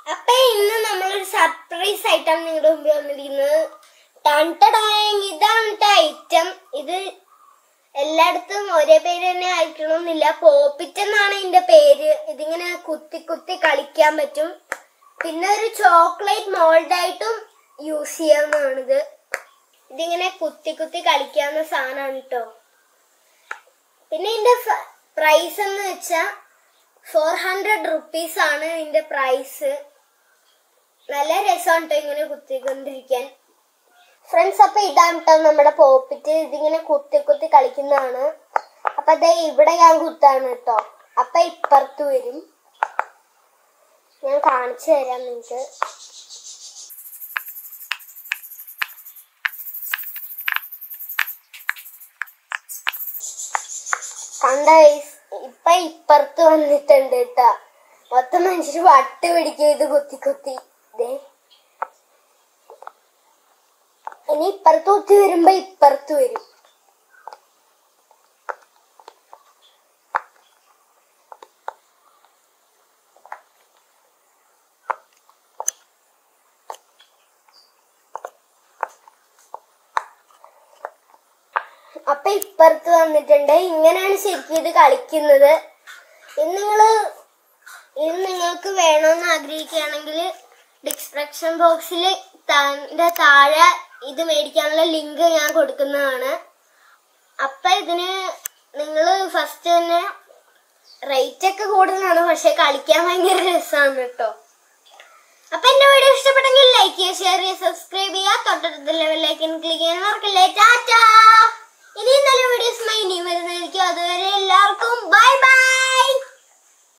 അപ്പൊ ഇന്ന് നമ്മളൊരു സർപ്രൈസ് ആയിട്ടാണ് നിങ്ങളുടെ മുമ്പിൽ വന്നിരിക്കുന്നത് ടണ്ടടായെങ്കിൽ ഇതാണ് ട്ടോ ഐറ്റം ഇത് എല്ലായിടത്തും ഒരേ പേര് തന്നെ ആയിരിക്കണമെന്നില്ല പോപ്പിറ്റ് എന്നാണ് ഇതിന്റെ പേര് ഇതിങ്ങനെ കുത്തി കുത്തി കളിക്കാൻ പറ്റും പിന്നെ ഒരു ചോക്ലേറ്റ് മോൾഡായിട്ടും യൂസ് ചെയ്യാവുന്നതാണിത് ഇതിങ്ങനെ കുത്തി കുത്തി കളിക്കാവുന്ന സാധനമാണ് കേട്ടോ പിന്നെ ഇതിന്റെ പ്രൈസ് എന്ന് വെച്ചാ ഫോർ ഹൺഡ്രഡ് റുപ്പീസ് ആണ് ഇതിന്റെ പ്രൈസ് നല്ല രസമാണ് കേട്ടോ ഇങ്ങനെ കുത്തിക്കൊണ്ടിരിക്കാൻ ഫ്രണ്ട്സ് അപ്പൊ ഇതാണ് കേട്ടോ നമ്മുടെ പോപ്പിറ്റ് ഇതിങ്ങനെ കുത്തി കുത്തി കളിക്കുന്നതാണ് അപ്പൊ ദേ ഇവിടെ ഞാൻ കുത്താണ് കേട്ടോ അപ്പൊ ഇപ്പുറത്ത് വരും ഞാൻ കാണിച്ചു തരാം നിങ്ങക്ക് കണ്ട guys? ഇപ്പൊ ഇപ്പുറത്ത് വന്നിട്ടുണ്ട് കേട്ടാ മൊത്തം മനുഷ്യര് വട്ട് പിടിക്കും ഇത് കുത്തി കുത്തി ദേ ഇനി ഇപ്പുറത്ത് കുത്തി വരുമ്പോ ഇപ്പുറത്ത് വരും അപ്പൊ ഇപ്പുറത്ത് വന്നിട്ടുണ്ട് ഇങ്ങനെയാണ് ശരിക്കും ഇത് കളിക്കുന്നത് ഇത് നിങ്ങള് ഇത് നിങ്ങൾക്ക് വേണമെന്ന് ആഗ്രഹിക്കുകയാണെങ്കിൽ ഡിസ്ക്രിപ്ഷൻ ബോക്സിൽ താഴെ ഇത് മേടിക്കാനുള്ള ലിങ്ക് ഞാൻ കൊടുക്കുന്നതാണ് അപ്പൊ ഇതിന് നിങ്ങൾ ഫസ്റ്റ് തന്നെ റേറ്റ് ഒക്കെ കൂടുതലാണ് പക്ഷെ കളിക്കാൻ ഭയങ്കര രസമാണ് കേട്ടോ അപ്പൊ എന്റെ വീഡിയോ ഇഷ്ടപ്പെട്ടെങ്കിൽ ലൈക്ക് ചെയ്യുക ഷെയർ ചെയ്യുക സബ്സ്ക്രൈബ് ചെയ്യുക തൊട്ടടുത്ത ലെവലിലേക്ക് ക്ലിക്ക് ചെയ്യാൻ മറക്കല്ലേ ടാറ്റാ ഇനി നല്ല വീഡിയോസുമായി ഇനിയും വരുന്നതായിരിക്കും അതുവരെ എല്ലാവർക്കും ബൈ ബൈ